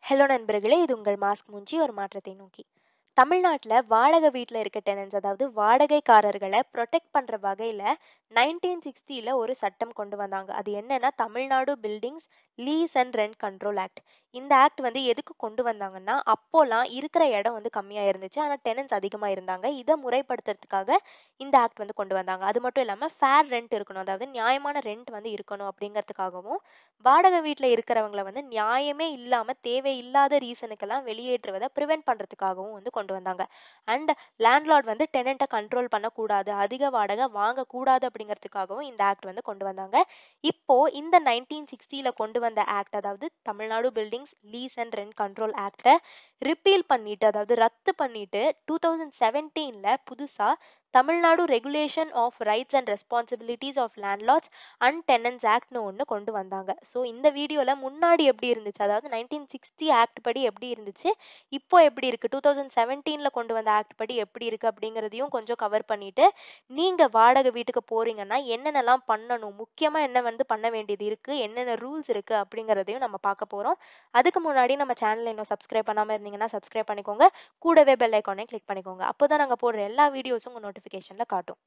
hello நண்பர்களே இது உங்கள் மாஸ்க் மூஞ்சி ஒரு மாற்றத்தை நோக்கி தமிழ்நாட்டில் வாடகை வீட்டில் இருக்க டெனன்ஸ் அதாவது வாடகைக்காரர்களை ப்ரொடெக்ட் பண்ணுற வகையில் நைன்டீன் சிக்ஸ்டியில் ஒரு சட்டம் கொண்டு வந்தாங்க அது என்னன்னா Tamil Nadu buildings lease and rent control act இந்த ஆக்ட் வந்து எதுக்கு கொண்டு வந்தாங்கன்னா அப்போலாம் இருக்கிற இடம் வந்து கம்மியாக இருந்துச்சு ஆனால் டெனன்ஸ் அதிகமாக இருந்தாங்க இதை முறைப்படுத்துறதுக்காக இந்த ஆக்ட் வந்து கொண்டு வந்தாங்க அது மட்டும் இல்லாமல் ஃபேர் ரெண்ட் இருக்கணும் அதாவது நியாயமான ரெண்ட் வந்து இருக்கணும் அப்படிங்கிறதுக்காகவும் வாடகை வீட்டில் இருக்கிறவங்கள வந்து நியாயமே இல்லாமல் தேவையில்லாத ரீசனுக்கெல்லாம் வெளியேற்றுவதை ப்ரிவெண்ட் பண்ணுறதுக்காகவும் வந்து கொண்டு வந்தாங்க அண்ட் லேண்ட்லார்ட் வந்து டெனண்ட்டை கண்ட்ரோல் பண்ணக்கூடாது அதிக வாடகை வாங்கக்கூடாது அப்படிங்கிறதுக்காகவும் இந்த ஆக்ட் வந்து கொண்டு வந்தாங்க இப்போ இந்த நைன்டீன் சிக்ஸ்டியில் கொண்டு வந்த ஆக்ட் அதாவது Tamil Nadu buildings lease and rent control ஆக்டை repeal பண்ணிட்டு அதாவது ரத்து பண்ணிட்டு டூ தௌசண்ட் செவன்டீனில் புதுசாக Tamil Nadu regulation of rights and responsibilities of landlords and டெனன்ஸ் ஆக்ட்னு ஒன்று கொண்டு வந்தாங்க ஸோ இந்த வீடியோவில் முன்னாடி எப்படி இருந்துச்சு அதாவது நைன்டீன் சிக்ஸ்டி ஆக்ட் படி எப்படி இருந்துச்சு இப்போ எப்படி இருக்குது டூ தௌசண்ட் செவன்டீனில் கொண்டு வந்த ஆக்ட் படி எப்படி இருக்குது அப்படிங்கிறதையும் கொஞ்சம் கவர் பண்ணிவிட்டு நீங்கள் வாடகை வீட்டுக்கு போகிறீங்கன்னா என்னென்னலாம் பண்ணணும் முக்கியமாக என்ன வந்து பண்ண வேண்டியது இருக்குது என்னென்ன ரூல்ஸ் இருக்குது அப்படிங்கிறதையும் நம்ம பார்க்க போகிறோம் அதுக்கு முன்னாடி நம்ம சேனலை இன்னும் சப்ஸ்கிரைப் பண்ணாமல் இருந்தீங்கன்னா சப்ஸ்கிரைப் பண்ணிக்கோங்க கூடவே பெல் ஐக்கானே கிளிக் பண்ணிக்கோங்க அப்போ தான் நாங்கள் போடுற எல்லா வீடியோஸும் உங்கள் நோட்டிஃபிகேஷனில் காட்டும்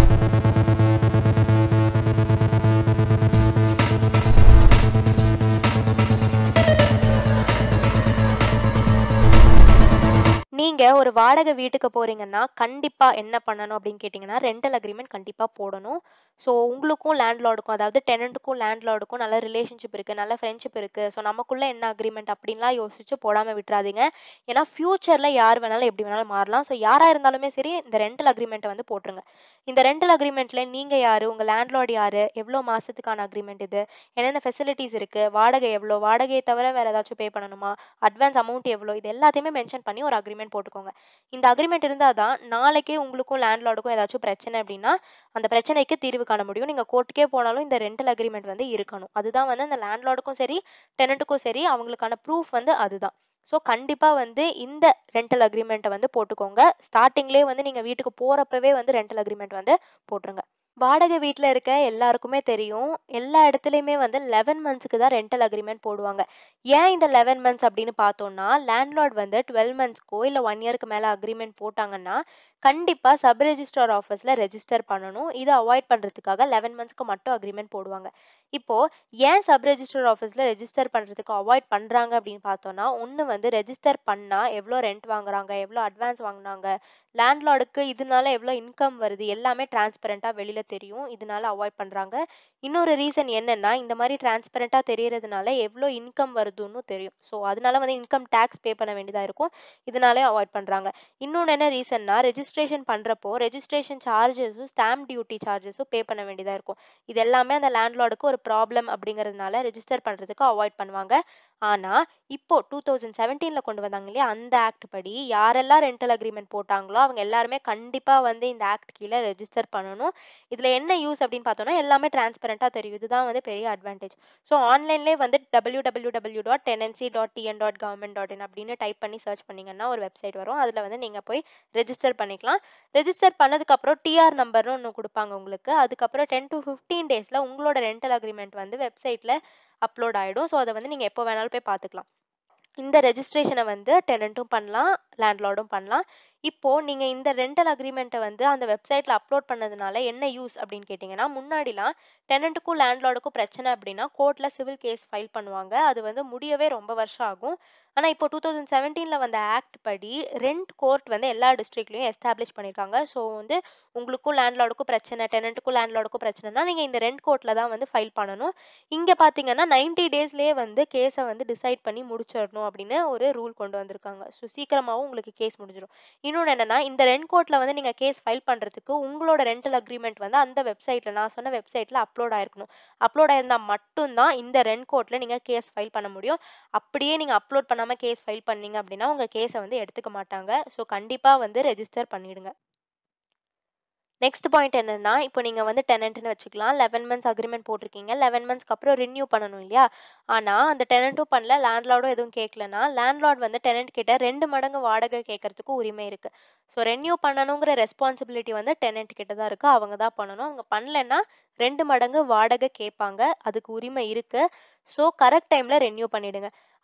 நீங்கள் ஒரு வாடகை வீட்டுக்கு போகிறீங்கன்னா கண்டிப்பாக என்ன பண்ணணும் அப்படின்னு கேட்டிங்கன்னா ரெண்டல் அக்ரிமெண்ட் கண்டிப்பாக போடணும் ஸோ உங்களுக்கும் லேண்ட்லார்டுக்கும் அதாவது டெனண்ட்டுக்கும் லேண்ட்லார்டுக்கும் நல்ல ரிலேஷன்ஷிப் இருக்குது நல்ல ஃப்ரெண்ட்ஷிப் இருக்குது ஸோ நமக்குள்ளே என்ன அக்ரிமெண்ட் அப்படின்லாம் யோசிச்சு போடாமல் விட்டுறாதீங்க ஏன்னா ஃப்யூச்சரில் யார் வேணாலும் எப்படி வேணாலும் மாறலாம் ஸோ யாராக இருந்தாலுமே சரி இந்த ரெண்டல் அக்ரிமெண்ட்டை வந்து போட்டுருங்க இந்த ரெண்டல் அக்ரிமெண்ட்டில் நீங்கள் யார் உங்கள் லேண்ட்லார்டு யார் எவ்வளோ மாதத்துக்கான அக்ரிமெண்ட் இது என்னென்ன ஃபெசிலிட்டிஸ் இருக்குது வாடகை எவ்வளோ வாடகையை தவிர வேறு ஏதாச்சும் பே பண்ணணுமா அட்வான்ஸ் அமௌண்ட் எவ்வளோ இது எல்லாத்தையுமே மென்ஷன் பண்ணி ஒரு அக்ரிமெண்ட் போட்டுக்கோங்க இந்த அக்ரிமெண்ட் இருந்தால் தான் நாளைக்கே உங்களுக்கும் லேண்ட்லார்டுக்கும் ஏதாச்சும் பிரச்சனை அப்படின்னா அந்த பிரச்சனைக்கு தீர்வு காண முடியும் நீங்கள் கோர்ட்டுக்கே போனாலும் இந்த ரெண்டல் அக்ரிமெண்ட் வந்து இருக்கணும் அதுதான் வந்து அந்த லேண்ட்லார்டுக்கும் சரி டெனண்ட்டுக்கும் சரி அவங்களுக்கான ப்ரூஃப் வந்து அதுதான் ஸோ கண்டிப்பாக வந்து இந்த ரெண்டல் அக்ரிமெண்ட்டை வந்து போட்டுக்கோங்க ஸ்டார்டிங்லேயே வந்து நீங்கள் வீட்டுக்கு போகிறப்பவே வந்து ரெண்டல் அக்ரிமெண்ட் வந்து போட்டுருங்க வாடகை வீட்டில் இருக்க எல்லாருக்குமே தெரியும் எல்லா இடத்துலையுமே வந்து லெவன் மந்த்ஸுக்கு தான் ரெண்டல் அக்ரிமெண்ட் போடுவாங்க ஏன் இந்த லெவன் மந்த்ஸ் அப்படின்னு பார்த்தோன்னா லேண்ட்லார்ட் வந்து டுவெல் மந்த்ஸ்க்கோ இல்லை ஒன் இயருக்கு மேலே அக்ரிமெண்ட் போட்டாங்கன்னா கண்டிப்பாக சப் ரெஜிஸ்ட்ரார் ஆஃபீஸில் ரெஜிஸ்டர் பண்ணணும் இதை அவாய்ட் பண்ணுறதுக்காக லெவன் மந்த்ஸ்க்கு மட்டும் அக்ரிமெண்ட் போடுவாங்க இப்போது ஏன் சப் ரெஜிஸ்டர் ஆஃபீஸில் ரெஜிஸ்டர் பண்ணுறதுக்கு அவாய்ட் பண்ணுறாங்க அப்படின்னு பார்த்தோன்னா ஒன்று வந்து ரெஜிஸ்டர் பண்ணால் எவ்வளோ ரெண்ட் வாங்குறாங்க எவ்வளோ அட்வான்ஸ் வாங்கினாங்க லேண்ட்லார்டுக்கு இதனால எவ்வளோ இன்கம் வருது எல்லாமே டிரான்ஸ்பரண்ட்டாக வெளியில் தெரியும் இதனால அவாய்ட் பண்ணுறாங்க இன்னொரு ரீசன் என்னென்னா இந்த மாதிரி டிரான்ஸ்பரண்ட்டாக தெரியறதுனால எவ்வளோ இன்கம் வருதுன்னு தெரியும் ஸோ அதனால வந்து இன்கம் டேக்ஸ் பே பண்ண வேண்டியதாக இருக்கும் இதனாலே அவாய்ட் பண்ணுறாங்க இன்னொன்று என்ன ரீசன்னா ரெஜிஸ்ட்ரேஷன் பண்ணுறப்போ ரெஜிஸ்ட்ரேஷன் சார்ஜஸும் ஸ்டாம்ப் டியூட்டி சார்ஜஸும் பே பண்ண வேண்டியதாக இருக்கும் இது எல்லாமே அந்த லேண்ட்லார்டுக்கு ஒரு ப்ராப்ளம் அப்படிங்கிறதுனால ரெஜிஸ்டர் பண்ணுறதுக்கு அவாய்ட் பண்ணுவாங்க ஆனால் இப்போ டூ தௌசண்ட் செவன்டீனில் கொண்டு வந்தாங்க இல்லையா அந்த ஆக்ட் படி யாரெல்லாம் ரெண்டல் அக்ரிமெண்ட் போட்டாங்களோ அவங்க எல்லாருமே கண்டிப்பாக வந்து இந்த ஆக்ட் கீழே ரெஜிஸ்டர் பண்ணணும் இதில் என்ன யூஸ் அப்படின்னு பார்த்தோன்னா எல்லாமே டிரான்ஸ்பரண்ட்டாக தெரியும் இதுதான் வந்து பெரிய அட்வான்டேஜ் ஸோ ஆன்லைன்லேயே வந்து W W W dot tenancy dot TN dot government dot in அப்படின்னு டைப் பண்ணி சர்ச் பண்ணிங்கன்னா ஒரு வெப்சைட் வரும் அதில் வந்து நீங்கள் போய் ரெஜிஸ்டர் பண்ணிக்கலாம் ரெஜிஸ்டர் பண்ணதுக்கப்புறம் டிஆர் நம்பர்னு ஒன்று கொடுப்பாங்க உங்களுக்கு அதுக்கப்புறம் டென் டு ஃபிஃப்டீன் டேஸில் உங்களோட ரெண்டல் அக்ரிமெண்ட் வந்து வெப்சைட்டில் அப்லோட் ஆகிடும் ஸோ அதை வந்து நீங்கள் எப்போ வேணாலும் போய் பார்த்துக்கலாம் இந்த ரெஜிஸ்ட்ரேஷனை வந்து டெனண்ட்டும் பண்ணலாம் லேண்ட்லார்டும் பண்ணலாம் இப்போது நீங்கள் இந்த ரெண்டல் அக்ரிமெண்ட்டை வந்து அந்த வெப்சைட்டில் அப்லோட் பண்ணதுனால என்ன யூஸ் அப்படின்னு கேட்டிங்கன்னா முன்னாடிலாம் டெனண்ட்டுக்கும் லேண்ட்லார்டுக்கும் பிரச்சனை அப்படின்னா கோர்ட்டில் சிவில் கேஸ் ஃபைல் பண்ணுவாங்க அது வந்து முடியவே ரொம்ப வருஷம் ஆகும் ஆனால் இப்போ டூ தௌசண்ட் செவன்டீனில் வந்த ஆக்ட் படி ரெண்ட் கோர்ட் வந்து எல்லா டிஸ்ட்ரிக்ட்லையும் எஸ்டாப்ளிஷ் பண்ணியிருக்காங்க ஸோ வந்து உங்களுக்கும் லேண்ட்லார்டுக்கும் பிரச்சனை டெனண்ட்டுக்கும் லேண்ட்லார்டுக்கும் பிரச்சனைனா நீங்கள் இந்த ரெண்ட் கோர்ட்டில் தான் வந்து ஃபைல் பண்ணணும் இங்கே பார்த்தீங்கன்னா நைன்ட்டி டேஸ்லேயே வந்து கேஸை வந்து டிசைட் பண்ணி முடிச்சிடணும் அப்படின்னு ஒரு ரூல் கொண்டு வந்திருக்காங்க ஸோ சீக்கிரமாகவும் உங்களுக்கு கேஸ் முடிஞ்சிடும் இன்னொன்று என்னென்னா இந்த ரெண்ட் கோர்ட்டில் வந்து நீங்கள் கேஸ் ஃபைல் பண்ணுறதுக்கு உங்களோட ரெண்டல் அக்ரிமெண்ட் வந்து அந்த வெப்சைட்டில் நான் சொன்ன வெப்சைட்டில் அப்லோட் ஆயிருக்கணும் அப்லோட் ஆயிருந்தால் மட்டும்தான் இந்த ரெண்ட் கோர்ட்டில் நீங்கள் கேஸ் ஃபைல் பண்ண முடியும் அப்படியே நீங்கள் அப்லோட் பண்ணாமல் கேஸ் ஃபைல் பண்ணீங்க அப்படின்னா உங்கள் கேஸை வந்து எடுத்துக்க மாட்டாங்க ஸோ கண்டிப்பாக வந்து ரெஜிஸ்டர் பண்ணிவிடுங்க நெக்ஸ்ட் பாயிண்ட் என்னென்னா இப்போ நீங்கள் வந்து டெனண்ட்னு வச்சுக்கலாம் லெவன் மந்த்ஸ் அக்ரிமெண்ட் போட்டிருக்கீங்க லெவன் மந்த்ஸ்க்கு அப்புறம் ரினியூ பண்ணணும் இல்லையா ஆனால் அந்த டெனண்ட்டும் பண்ணல லேண்ட்லார்டும் எதுவும் கேட்கலனா லேண்ட்லார்ட் வந்து டெனண்ட் கிட்ட ரெண்டு மடங்கு வாடகை கேட்கறதுக்கு உரிமை இருக்குது ஸோ ரெனியூ பண்ணணுங்கிற ரெஸ்பான்சிபிலிட்டி வந்து டெனண்ட் கிட்ட தான் இருக்குது அவங்க தான் பண்ணணும் அவங்க பண்ணலைன்னா ரெண்டு மடங்கு வாடகை கேட்பாங்க அதுக்கு உரிமை இருக்குது ஸோ கரெக்ட் டைமில் ரெனியூ பண்ணிவிடுங்க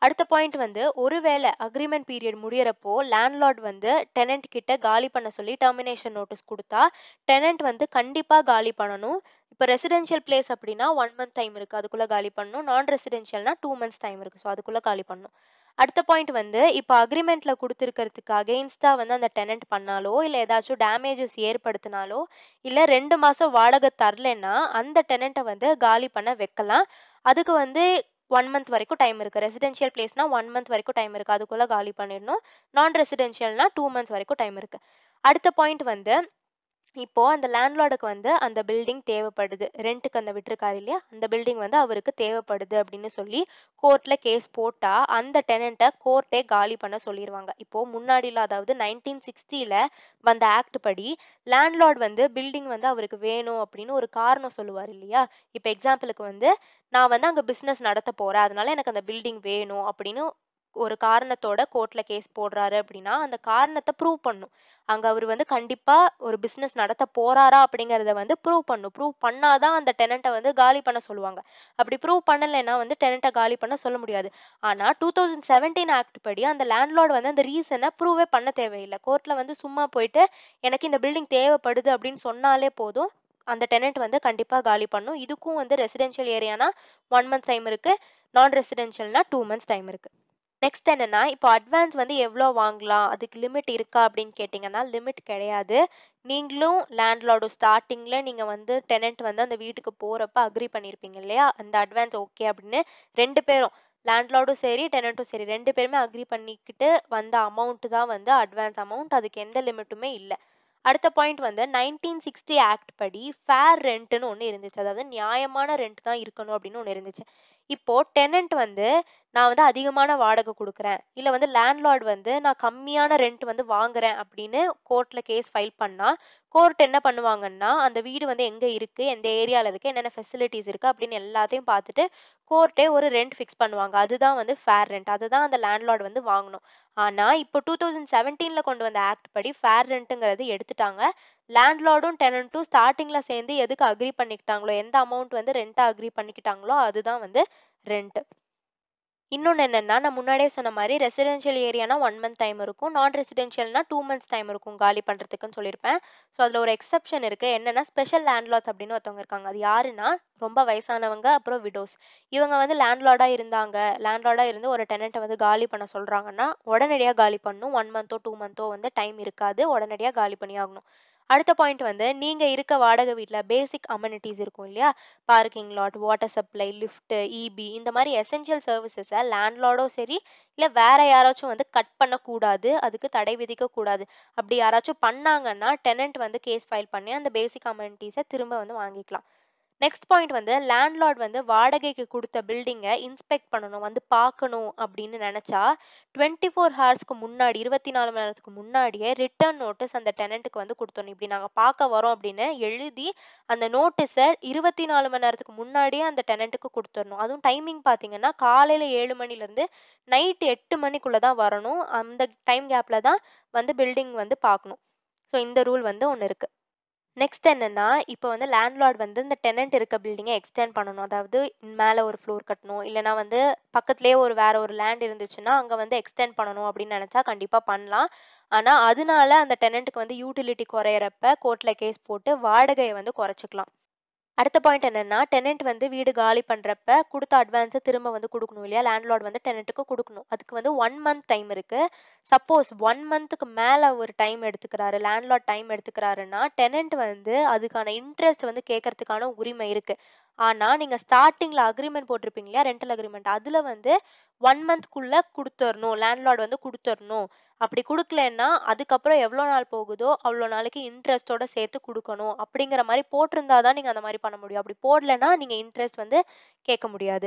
அடுத்த பாயிண்ட் வந்து ஒருவேளை அக்ரீமெண்ட் பீரியட் முடியறப்போ லேண்ட்லார்ட் வந்து டெனன்ட் கிட்ட காலி பண்ண சொல்லி டெர்மினேஷன் நோட்டீஸ் கொடுத்தா டெனன்ட் வந்து கண்டிப்பாக காலி பண்ணணும் இப்போ ரெசிடென்ஷியல் பிளேஸ் அப்படின்னா ஒன் மந்த் டைம் இருக்குது அதுக்குள்ளே காலி பண்ணணும் நான் ரெசிடென்ஷியல்னா டூ மந்த்ஸ் டைம் இருக்குது ஸோ அதுக்குள்ளே காலி பண்ணணும் அடுத்த பாயிண்ட் வந்து இப்போ அக்ரிமெண்ட்டில் கொடுத்துருக்கிறதுக்கு அகெயின்ஸ்டாக வந்து அந்த டெனன்ட் பண்ணாலோ இல்லை ஏதாச்சும் டேமேஜஸ் ஏற்படுத்தினாலோ இல்லை ரெண்டு மாதம் வாடகை தரலைன்னா அந்த டெனண்ட்டை வந்து காலி பண்ண வைக்கலாம் அதுக்கு வந்து ஒன் மந்த் வரைக்கும் டைம் இருக்குது ரெசிடென்ஷியல் பிளேஸ்னால் ஒன் மந்த் வரைக்கும் டைம் இருக்குது அதுக்குள்ளே காலி பண்ணிடணும் நான் ரெசிடென்ஷியல்னா டூ மந்த்ஸ் வரைக்கும் டைம் இருக்குது அடுத்த பாயிண்ட் வந்து இப்போது அந்த லேண்ட்லார்டுக்கு வந்து அந்த பில்டிங் தேவைப்படுது ரெண்ட்டுக்கு அந்த விட்டுருக்காரு இல்லையா அந்த பில்டிங் வந்து அவருக்கு தேவைப்படுது அப்படின்னு சொல்லி கோர்ட்டில் கேஸ் போட்டால் அந்த டெனண்ட்டை கோர்ட்டே காலி பண்ண சொல்லிடுவாங்க இப்போது முன்னாடியில் அதாவது நைன்டீன் சிக்ஸ்டியில் வந்த ஆக்ட் படி லேண்ட்லார்ட் வந்து பில்டிங் வந்து அவருக்கு வேணும் அப்படின்னு ஒரு காரணம் சொல்லுவார் இல்லையா இப்போ எக்ஸாம்பிளுக்கு வந்து நான் வந்து அங்கே பிஸ்னஸ் நடத்த போகிறேன் அதனால எனக்கு அந்த பில்டிங் வேணும் அப்படின்னு ஒரு காரணத்தோட கோர்ட்டில் கேஸ் போடுறாரு அப்படின்னா அந்த காரணத்தை ப்ரூவ் பண்ணும் அங்கே அவர் வந்து கண்டிப்பாக ஒரு பிஸ்னஸ் நடத்த போகிறாரா அப்படிங்கிறத வந்து ப்ரூவ் பண்ணும் ப்ரூவ் பண்ணாதான் அந்த டெனண்ட்டை வந்து காலி பண்ண சொல்லுவாங்க அப்படி ப்ரூவ் பண்ணலைன்னா வந்து டெனண்ட்டை காலி பண்ண சொல்ல முடியாது ஆனால் டூ தௌசண்ட் செவன்டீன் ஆக்ட் படி அந்த லேண்ட்லார்டு வந்து அந்த ரீசனை ப்ரூவே பண்ண தேவையில்லை கோர்ட்டில் வந்து சும்மா போயிட்டு எனக்கு இந்த பில்டிங் தேவைப்படுது அப்படின்னு சொன்னாலே போதும் அந்த டெனண்ட் வந்து கண்டிப்பாக காலி பண்ணும் இதுக்கும் வந்து ரெசிடென்ஷியல் ஏரியானா ஒன் மந்த் டைம் இருக்குது நான் ரெசிடென்ஷியல்னா டூ மந்த்ஸ் டைம் இருக்குது நெக்ஸ்ட் என்னென்னா இப்போ அட்வான்ஸ் வந்து எவ்வளோ வாங்கலாம் அதுக்கு லிமிட் இருக்கா அப்படின்னு கேட்டிங்கன்னா லிமிட் கிடையாது நீங்களும் லேண்ட்லார்டும் ஸ்டார்டிங்கில் நீங்கள் வந்து டெனண்ட் வந்து அந்த வீட்டுக்கு போகிறப்ப அக்ரி பண்ணியிருப்பீங்க இல்லையா அந்த அட்வான்ஸ் ஓகே அப்படின்னு ரெண்டு பேரும் லேண்ட்லார்டும் சரி டெனண்ட்டும் சரி ரெண்டு பேருமே அக்ரி பண்ணிக்கிட்டு வந்த அமௌண்ட்டு தான் வந்து அட்வான்ஸ் அமௌண்ட் அதுக்கு எந்த லிமிட்டுமே இல்லை அடுத்த பாயிண்ட் வந்து நைன்டீன் சிக்ஸ்டி ஆக்ட் படி ஃபேர் ரெண்ட்டுன்னு ஒன்று இருந்துச்சு அதாவது நியாயமான ரெண்ட் தான் இருக்கணும் அப்படின்னு ஒன்று இருந்துச்சு இப்போது டெனண்ட் வந்து நான் வந்து அதிகமான வாடகை கொடுக்குறேன் இல்லை வந்து லேண்ட்லார்ட் வந்து நான் கம்மியான ரெண்ட் வந்து வாங்குறேன் அப்படின்னு கோர்ட்டில் கேஸ் ஃபைல் பண்ணால் கோர்ட் என்ன பண்ணுவாங்கன்னா அந்த வீடு வந்து எங்கே இருக்குது எந்த ஏரியாவில் இருக்குது என்னென்ன ஃபெசிலிட்டிஸ் இருக்குது அப்படின்னு எல்லாத்தையும் பார்த்துட்டு கோர்ட்டே ஒரு ரெண்ட் ஃபிக்ஸ் பண்ணுவாங்க அதுதான் வந்து ஃபேர் ரெண்ட் அதுதான் அந்த லேண்ட்லார்ட் வந்து வாங்கணும் ஆனால் இப்போ டூ தௌசண்ட் செவன்டீனில் கொண்டு வந்த ஆக்ட் படி ஃபேர் ரெண்ட்டுங்கிறது எடுத்துட்டாங்க லேண்ட்லார்டும் டெனண்ட்டும் ஸ்டார்டிங்கில் சேர்ந்து எதுக்கு அக்ரி பண்ணிக்கிட்டாங்களோ எந்த அமௌண்ட் வந்து ரெண்ட்டாக அக்ரி பண்ணிக்கிட்டாங்களோ அதுதான் வந்து ரெண்ட்டு இன்னொன்று என்னென்னா நான் முன்னாடியே சொன்ன மாதிரி ரெசிடென்ஷியல் ஏரியானா ஒன் மந்த் டைம் இருக்கும் நான் ரெசிடென்ஷியல்னா டூ மந்த்ஸ் டைம் இருக்கும் காலி பண்ணுறதுக்குன்னு சொல்லியிருப்பேன் ஸோ அதில் ஒரு எக்ஸப்ஷன் இருக்குது என்னென்னா ஸ்பெஷல் லேண்ட்லார்ட்ஸ் அப்படின்னு ஒருத்தவங்க இருக்காங்க அது யாருன்னா ரொம்ப வயசானவங்க அப்புறம் விடோஸ் இவங்க வந்து லேண்ட்லார்டாக இருந்தாங்க லேண்ட்லார்டாக இருந்து ஒரு டெனண்ட்டை வந்து காலி பண்ண சொல்கிறாங்கன்னா உடனடியாக காலி பண்ணணும் ஒன் மந்த்தோ டூ மந்த்தோ வந்து டைம் இருக்காது உடனடியாக காலி பண்ணி ஆகணும் அடுத்த பாயிண்ட் வந்து நீங்கள் இருக்க வாடகை வீட்டில் பேசிக் அமெனிட்டிஸ் இருக்கும் இல்லையா parking lot water supply lift EB இந்த மாதிரி எசென்ஷியல் சர்வீசஸை லேண்ட்லார்டோ சரி இல்லை வேற யாராச்சும் வந்து கட் பண்ணக்கூடாது அதுக்கு தடை விதிக்கக்கூடாது அப்படி யாராச்சும் பண்ணாங்கன்னா டெனண்ட் வந்து கேஸ் ஃபைல் பண்ணி அந்த பேசிக் அமெனிட்டிஸை திரும்ப வந்து வாங்கிக்கலாம் நெக்ஸ்ட் பாயிண்ட் வந்து லேண்ட்லார்ட் வந்து வாடகைக்கு கொடுத்த பில்டிங்கை இன்ஸ்பெக்ட் பண்ணணும் வந்து பார்க்கணும் அப்படின்னு நினச்சா டுவெண்ட்டி ஃபோர் ஹவர்ஸ்க்கு முன்னாடி இருபத்தி நாலு மணி நேரத்துக்கு முன்னாடியே ரிட்டர்ன் நோட்டீஸ் அந்த டெனண்ட்டுக்கு வந்து கொடுத்தணும் இப்படி நாங்கள் பார்க்க வரோம் அப்படின்னு எழுதி அந்த நோட்டீஸை இருபத்தி நாலு மணி நேரத்துக்கு முன்னாடியே அந்த டெனண்ட்டுக்கு கொடுத்துடணும் அதுவும் டைமிங் பார்த்தீங்கன்னா காலையில் ஏழு மணிலேருந்து நைட் எட்டு மணிக்குள்ளே தான் வரணும் அந்த டைம் கேப்பில் தான் வந்து பில்டிங் வந்து பார்க்கணும் ஸோ இந்த ரூல் வந்து ஒன்று இருக்குது நெக்ஸ்ட் என்னென்னா இப்போ வந்து லேண்ட்லார்ட் வந்து இந்த டெனண்ட் இருக்க பில்டிங்கை எக்ஸ்டெண்ட் பண்ணணும் அதாவது மேலே ஒரு ஃப்ளோர் கட்டணும் இல்லைனா வந்து பக்கத்துலேயே ஒரு வேற ஒரு லேண்ட் இருந்துச்சுன்னா அங்கே வந்து எக்ஸ்டெண்ட் பண்ணணும் அப்படின்னு நினச்சா கண்டிப்பாக பண்ணலாம் ஆனால் அதனால அந்த டெனண்ட்டுக்கு வந்து யூட்டிலிட்டி குறையிறப்ப கோர்ட்டில் கேஸ் போட்டு வாடகையை வந்து குறைச்சிக்கலாம் அடுத்த பாயிண்ட் என்னென்னா டெனண்ட் வந்து வீடு காலி பண்ணுறப்ப கொடுத்த அட்வான்ஸை திரும்ப வந்து கொடுக்கணும் இல்லையா லேண்ட்லார்ட் வந்து டெனண்ட்டுக்கு கொடுக்கணும் அதுக்கு வந்து ஒன் மந்த் டைம் இருக்குது சப்போஸ் ஒன் மந்த்துக்கு மேலே ஒரு டைம் எடுத்துக்கிறாரு லேண்ட்லார்ட் டைம் எடுத்துக்கிறாருன்னா டெனண்ட் வந்து அதுக்கான இன்ட்ரெஸ்ட் வந்து கேட்கறதுக்கான உரிமை இருக்குது ஆனால் நீங்கள் ஸ்டார்டிங்கில் அக்ரிமெண்ட் போட்டிருப்பீங்க இல்லையா ரெண்டல் அக்ரிமெண்ட் அதில் வந்து ஒன் மந்த்க்குள்ளே கொடுத்துடணும் லேண்ட்லார்ட் வந்து கொடுத்துடணும் அப்படி கொடுக்கலன்னா அதுக்கப்புறம் எவ்வளோ நாள் போகுதோ அவ்வளோ நாளைக்கு இன்ட்ரெஸ்ட்டோட சேர்த்து கொடுக்கணும் அப்படிங்கிற மாதிரி போட்டிருந்தா தான் நீங்கள் அந்த மாதிரி பண்ண முடியும் அப்படி போடலைன்னா நீங்கள் இன்ட்ரெஸ்ட் வந்து கேட்க முடியாது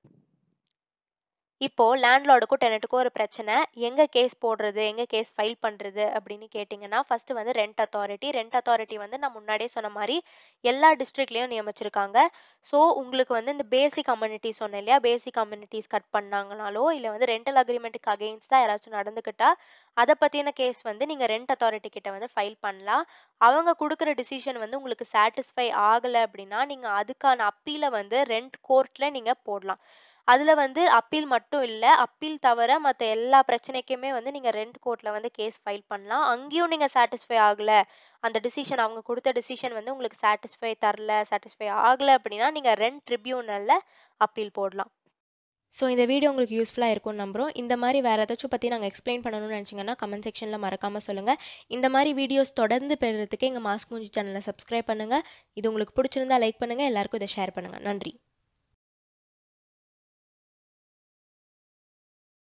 இப்போது லேண்ட்லார்டுக்கும் டெனண்ட்டுக்கும் ஒரு பிரச்சனை எங்கே கேஸ் போடுறது எங்கே கேஸ் ஃபைல் பண்ணுறது அப்படின்னு கேட்டிங்கன்னா ஃபஸ்ட்டு வந்து ரெண்ட் அத்தாரிட்டி ரெண்ட் அத்தாரிட்டி வந்து நான் முன்னாடியே சொன்ன மாதிரி எல்லா டிஸ்ட்ரிக்ட்லேயும் நியமிச்சிருக்காங்க ஸோ உங்களுக்கு வந்து இந்த பேசிக் கம்யூனிட்டிஸ் சொன்னேன் இல்லையா பேசிக் கம்யூனிட்டிஸ் கட் பண்ணாங்கனாலோ இல்லை வந்து ரெண்டல் அக்ரிமெண்ட்டுக்கு அகெயின்ஸ்டாக யாராச்சும் நடந்துக்கிட்டா அதை பற்றின கேஸ் வந்து நீங்கள் ரெண்ட் அத்தாரிட்டி கிட்ட வந்து ஃபைல் பண்ணலாம் அவங்க கொடுக்குற டிசிஷன் வந்து உங்களுக்கு சாட்டிஸ்ஃபை ஆகலை அப்படின்னா நீங்கள் அதுக்கான அப்பீலை வந்து ரெண்ட் கோர்ட்டில் நீங்கள் போடலாம் அதில் வந்து அப்பீல் மட்டும் இல்லை அப்பீல் தவிர மற்ற எல்லா பிரச்சனைக்குமே வந்து நீங்கள் ரெண்ட் கோர்ட்டில் வந்து கேஸ் ஃபைல் பண்ணலாம் அங்கேயும் நீங்கள் சாட்டிஸ்ஃபை ஆகலை அந்த டிசிஷன் அவங்க கொடுத்த டிசிஷன் வந்து உங்களுக்கு சாட்டிஸ்ஃபை தரல சாட்டிஸ்ஃபை ஆகலை அப்படின்னா நீங்கள் ரெண்ட் ட்ரிபியூனலில் அப்பீல் போடலாம் ஸோ இந்த வீடியோ உங்களுக்கு யூஸ்ஃபுல்லாக இருக்கும்னு நம்புகிறோம் இந்த மாதிரி வேறு ஏதாச்சும் பற்றி நாங்கள் எக்ஸ்பிளைன் பண்ணணும்னு நினச்சிங்கன்னா கமெண்ட் செக்ஷனில் மறக்காமல் சொல்லுங்கள் இந்த மாதிரி வீடியோஸ் தொடர்ந்து பெறுறதுக்கு எங்கள் மாஸ்க் மூஞ்சி சேனலை சப்ஸ்கிரைப் பண்ணுங்கள் இது உங்களுக்கு பிடிச்சிருந்தா லைக் பண்ணுங்கள் எல்லாருக்கும் இதை ஷேர் பண்ணுங்கள் நன்றி